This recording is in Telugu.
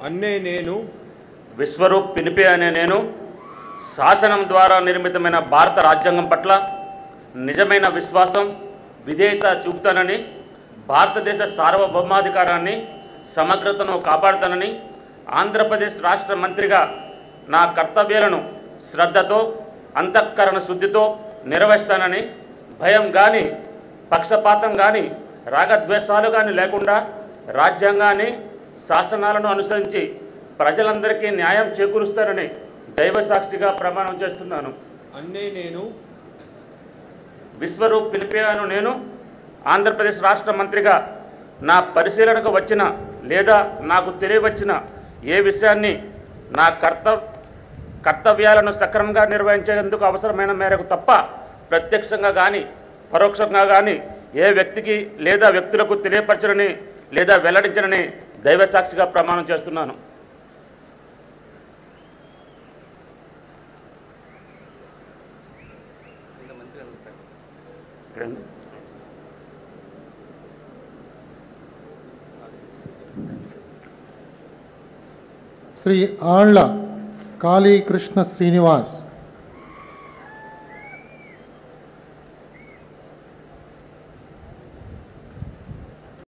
అన్నే నేను విశ్వరూప్ పినిపే అనే నేను శాసనం ద్వారా నిర్మితమైన భారత రాజ్యాంగం పట్ల నిజమైన విశ్వాసం విధేయత చూపుతానని భారతదేశ సార్వభౌమాధికారాన్ని సమగ్రతను కాపాడుతానని ఆంధ్రప్రదేశ్ రాష్ట్ర మంత్రిగా నా కర్తవ్యాలను శ్రద్ధతో అంతఃకరణ శుద్ధితో నిర్వహిస్తానని భయం కానీ పక్షపాతం కానీ రాగద్వేషాలు కానీ లేకుండా రాజ్యాంగాన్ని శాసనాలను అనుసరించి ప్రజలందరికీ న్యాయం చేకూరుస్తానని దైవ సాక్షిగా ప్రమాణం చేస్తున్నాను అన్నే నేను విశ్వరూప్ పిలిపేను నేను ఆంధ్రప్రదేశ్ రాష్ట్ర మంత్రిగా నా పరిశీలనకు వచ్చిన లేదా నాకు తెలియవచ్చిన ఏ విషయాన్ని నా కర్తవ్ కర్తవ్యాలను సక్రమంగా నిర్వహించేందుకు అవసరమైన మేరకు తప్ప ప్రత్యక్షంగా కానీ పరోక్షంగా కానీ ఏ వ్యక్తికి లేదా వ్యక్తులకు తెలియపరచనని లేదా వెల్లడించనని దైవ సాక్షిగా ప్రమాణం చేస్తున్నాను ఇక్కడండి. శ్రీ ఆళ్ల కాళీకృష్ణ శ్రీనివాస్